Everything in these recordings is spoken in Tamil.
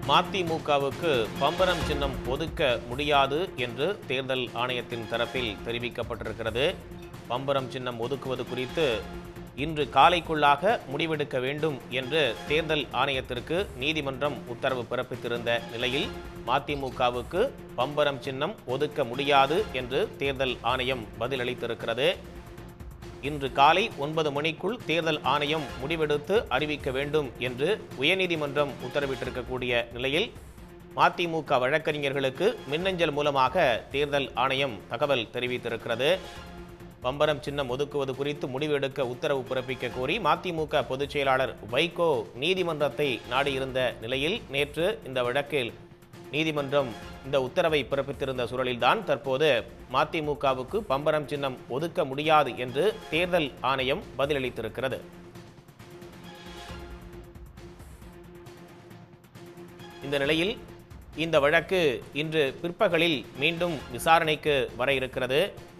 மதிமுகவுக்கு பம்பரம் சின்னம் ஒதுக்க முடியாது என்று தேர்தல் ஆணையத்தின் தரப்பில் தெரிவிக்கப்பட்டிருக்கிறது பம்பரம் சின்னம் ஒதுக்குவது குறித்து இன்று காலைக்குள்ளாக முடிவெடுக்க வேண்டும் என்று தேர்தல் ஆணையத்திற்கு நீதிமன்றம் உத்தரவு பிறப்பித்திருந்த நிலையில் மதிமுகவுக்கு பம்பரம் சின்னம் ஒதுக்க முடியாது என்று தேர்தல் ஆணையம் பதிலளித்திருக்கிறது இன்று காலை ஒன்பது மணிக்குள் தேர்தல் ஆணையம் முடிவெடுத்து அறிவிக்க வேண்டும் என்று உயர்நீதிமன்றம் உத்தரவிட்டிருக்கக்கூடிய நிலையில் மதிமுக வழக்கறிஞர்களுக்கு மின்னஞ்சல் மூலமாக தேர்தல் ஆணையம் தகவல் தெரிவித்திருக்கிறது பம்பரம் சின்னம் ஒதுக்குவது குறித்து முடிவு எடுக்க உத்தரவு பிறப்பிக்க கோரி மதிமுக பொதுச் செயலாளர் வைகோ நீதிமன்றத்தை நாடியிருந்த நிலையில் நேற்று இந்த வழக்கில் நீதிமன்றம் இந்த உத்தரவை பிறப்பித்திருந்த சூழலில்தான் தற்போது மதிமுகவுக்கு பம்பரம் சின்னம் ஒதுக்க முடியாது என்று தேர்தல் ஆணையம் பதிலளித்திருக்கிறது இந்த நிலையில் இந்த வழக்கு இன்று பிற்பகலில் மீண்டும் விசாரணைக்கு வர இருக்கிறது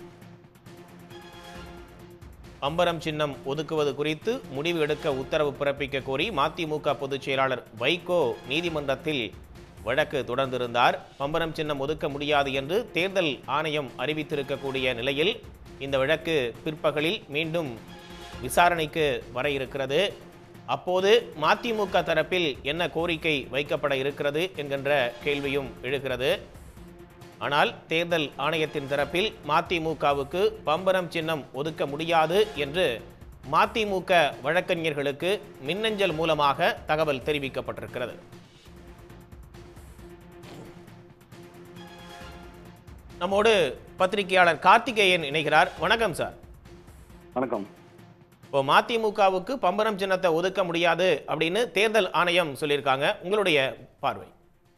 பம்பரம் சின்னம் ஒதுக்குவது குறித்து முடிவு எடுக்க உத்தரவு பிறப்பிக்க கோரி மதிமுக பொதுச் செயலாளர் வைகோ நீதிமன்றத்தில் வழக்கு தொடர்ந்திருந்தார் பம்பரம் சின்னம் ஒதுக்க முடியாது என்று தேர்தல் ஆணையம் அறிவித்திருக்கக்கூடிய நிலையில் இந்த வழக்கு பிற்பகலில் மீண்டும் விசாரணைக்கு வர இருக்கிறது அப்போது மதிமுக தரப்பில் என்ன கோரிக்கை வைக்கப்பட இருக்கிறது என்கின்ற கேள்வியும் எழுகிறது ஆனால் தேர்தல் ஆணையத்தின் தரப்பில் மதிமுகவுக்கு பம்பரம் சின்னம் ஒதுக்க முடியாது என்று மதிமுக வழக்கறிஞர்களுக்கு மின்னஞ்சல் மூலமாக தகவல் தெரிவிக்கப்பட்டிருக்கிறது நம்மோடு பத்திரிகையாளர் கார்த்திகேயன் இணைகிறார் வணக்கம் சார் வணக்கம் இப்போ மதிமுகவுக்கு பம்பரம் சின்னத்தை ஒதுக்க முடியாது அப்படின்னு தேர்தல் ஆணையம் சொல்லியிருக்காங்க உங்களுடைய பார்வை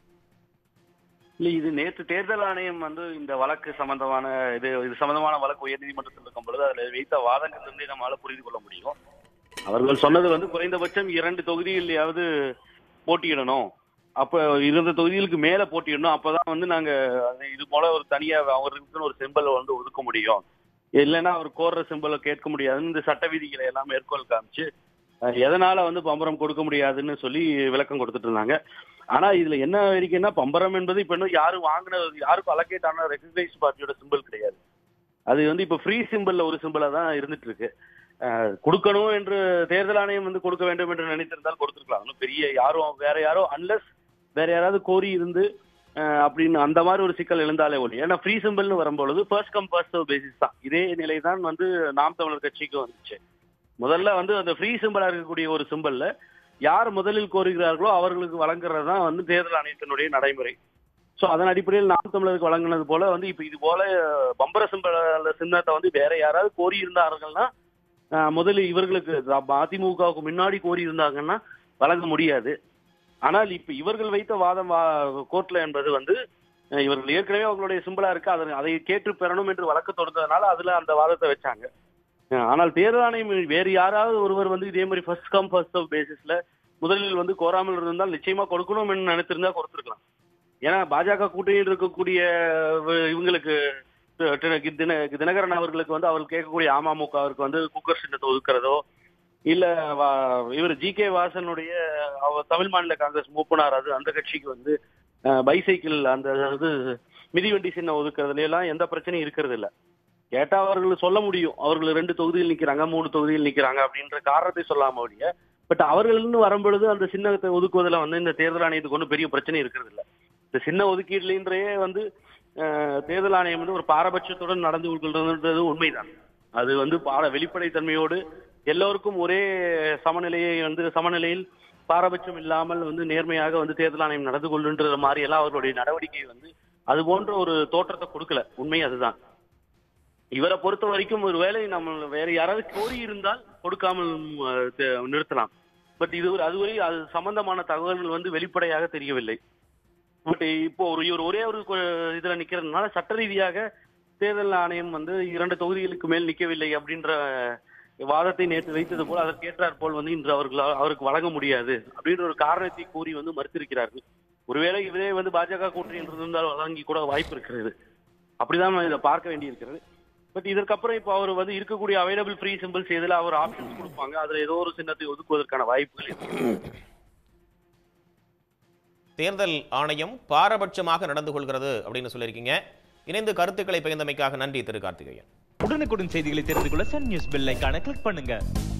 இல்ல இது நேற்று தேர்தல் ஆணையம் வந்து இந்த வழக்கு சம்பந்தமான இது இது சம்பந்தமான வழக்கு உயர்நீதிமன்றத்தில் இருக்கும் பொழுது அதுல வைத்த வாதங்கள் வந்து நம்மளால புரிந்து கொள்ள முடியும் அவர்கள் சொன்னது வந்து குறைந்தபட்சம் இரண்டு தொகுதியிலையாவது போட்டியிடணும் அப்ப இருந்த தொகுதிகளுக்கு மேல போட்டியிடணும் அப்பதான் வந்து நாங்க அது இது போல ஒரு தனியா அவருக்குன்னு ஒரு செம்பல் வந்து ஒதுக்க முடியும் இல்லைன்னா அவர் கோர்ற செம்பலை கேட்க முடியாதுன்னு இந்த சட்ட விதிகளை எல்லாம் மேற்கோள் காமிச்சு அஹ், எதனால வந்து பம்பரம் கொடுக்க முடியாதுன்னு சொல்லி விளக்கம் கொடுத்துட்டு இருந்தாங்க ஆனா இதுல என்ன இருக்குன்னா பம்பரம் என்பது இப்ப இன்னும் யாரும் வாங்கின யாருக்கும் அலகேட் ஆன ரெகனைஸ் பார்ட்டியோட சிம்பிள் கிடையாது அது வந்து இப்ப ஃப்ரீ சிம்பிள்ல ஒரு சிம்பிளா தான் இருந்துட்டு இருக்கு அஹ், கொடுக்கணும் என்று தேர்தல் ஆணையம் வந்து கொடுக்க வேண்டும் என்று நினைத்திருந்தால் கொடுத்துருக்கலாம் ஒன்றும் பெரிய யாரும் வேற யாரோ அன்லஸ் வேற யாராவது கோரி இருந்து அஹ், அப்படின்னு அந்த மாதிரி ஒரு சிக்கல் எழுந்தாலே ஒழி ஏன்னா ஃப்ரீ சிம்பிள்னு வரும்பொழுது ஃபர்ஸ்ட் கம் ஃபர்ஸ்ட் பேசிஸ் தான் இதே நிலை தான் வந்து நாம் தமிழர் கட்சிக்கு வந்துச்சு முதல்ல வந்து அந்த ஃப்ரீ சிம்பிளா இருக்கக்கூடிய ஒரு சிம்பிள்ல யார் முதலில் கோருகிறார்களோ அவர்களுக்கு வழங்குறது தான் வந்து தேர்தல் ஆணையத்தினுடைய நடைமுறை ஸோ அதன் அடிப்படையில் நாம் தமிழருக்கு வழங்கினது போல வந்து இப்போ இது போல அஹ், பம்பர சிம்பல சின்னத்தை வந்து வேற யாராவது கோரி இருந்தார்கள்னா அஹ், முதலில் இவர்களுக்கு அதிமுகவுக்கு முன்னாடி கோரி இருந்தாங்கன்னா வழங்க முடியாது ஆனால் இப்ப இவர்கள் வைத்த வாதம் கோர்ட்ல என்பது வந்து அஹ், இவர்கள் ஏற்கனவே அவங்களுடைய சிம்பிளா இருக்கு அதை அதை கேட்டு பெறணும் என்று வழக்கு தொடுத்ததுனால அதுல அந்த வாதத்தை வச்சாங்க அஹ், ஆனால் தேர்தல் ஆணையம் வேறு யாராவது ஒருவர் வந்து இதே மாதிரி ஃபர்ஸ்ட் கம் ஃபர்ஸ்ட் பேசிஸ்ல முதலில் வந்து கோராமல் இருந்தால் நிச்சயமா கொடுக்கணும் என்று நினைத்திருந்தா கொடுத்துருக்கலாம் ஏன்னா பாஜக கூட்டணியில் இருக்கக்கூடிய அஹ், இவங்களுக்கு தி- தி- தின- தினகரன் அவர்களுக்கு வந்து அவர் கேட்கக்கூடிய அமமுகவிற்கு வந்து குக்கர் சின்னத்தை ஒதுக்குறதோ இல்ல வா- இவர் ஜி கே வாசனுடைய அவர் தமிழ் மாநில காங்கிரஸ் மூப்பனார் அது அந்த கட்சிக்கு வந்து பைசைக்கிள் அந்த இது மிதிவண்டி சின்னம் ஒதுக்குறதுல எல்லாம் எந்த பிரச்சனையும் இருக்கிறது இல்ல கேட்டா அவர்கள் சொல்ல முடியும் அவர்கள் ரெண்டு தொகுதியில் நிக்கிறாங்க மூணு தொகுதியில் நிக்கிறாங்க அப்படின்ற காரணத்தை சொல்லாம ஒழிய பட் அவர்கள்னு வரும்பொழுது அந்த சின்னத்தை ஒதுக்குவதில் வந்து இந்த தேர்தல் ஆணையத்துக்கு ஒன்றும் பெரிய பிரச்சனை இருக்கிறது இல்ல இந்த சின்ன ஒதுக்கீடுலன்றே வந்து அஹ், தேர்தல் ஆணையம் வந்து ஒரு பாரபட்சத்துடன் நடந்து கொள்கின்றது உண்மைதான் அது வந்து பார வெளிப்படைத்தன்மையோடு எல்லோருக்கும் ஒரே சமநிலையை வந்து சமநிலையில் பாரபட்சம் இல்லாமல் வந்து நேர்மையாக வந்து தேர்தல் ஆணையம் நடந்து கொள்ளுன்ற மாதிரி எல்லாம் அவர்களுடைய நடவடிக்கை வந்து அது போன்ற ஒரு தோற்றத்தை கொடுக்கல உண்மை அதுதான் இவரை பொறுத்த வரைக்கும் ஒரு வேளை நம்ம வேற யாராவது கோரி இருந்தால் கொடுக்காமல் அஹ், தெ- நிறுத்தலாம் பட் இது ஒரு அதுவரை அது சம்பந்தமான தகவல்கள் வந்து வெளிப்படையாக தெரியவில்லை பட் இப்போ ஒரு இவர் ஒரே ஒரு கு- இதுல நிக்கிறதுனால சட்ட ரீதியாக தேர்தல் ஆணையம் வந்து இரண்டு தொகுதிகளுக்கு மேல் நிக்கவில்லை அப்படின்ற வாதத்தை நேற்று வைத்தது போல் அதற்கேற்றாற் போல் வந்து இன்று அவர்களால் அவருக்கு வழங்க முடியாது அப்படின்ற ஒரு காரணத்தை கூறி வந்து மறுத்திருக்கிறார்கள் ஒருவேளை இவரே வந்து பாஜக கூட்டணியில் இருந்தால் வழங்கி கூட வாய்ப்பு இருக்கிறது அப்படிதான் நம்ம இதை பார்க்க வேண்டியிருக்கிறது பட் இதற்கப்புறம் இப்போ அவர் வந்து இருக்கக்கூடிய அவைலபிள் ஃப்ரீ சிம்பிள்ஸ் எதுல அவர் ஆப்ஷன்ஸ் கொடுப்பாங்க அதுல ஏதோ ஒரு சின்னத்தை ஒதுக்குவதற்கான வாய்ப்புகள் இருக்கு தேர்தல் ஆணையம் பாரபட்சமாக நடந்து கொள்கிறது அப்படின்னு சொல்லியிருக்கீங்க இணைந்து கருத்துக்களை பகிர்ந்தமைக்காக நன்றி திரு கார்த்திகேயன் உடனுக்குடன் செய்திகளை தெரிந்து கொள்ள சன் நியூஸ் பெல் ஐகானை கிளிக் பண்ணுங்க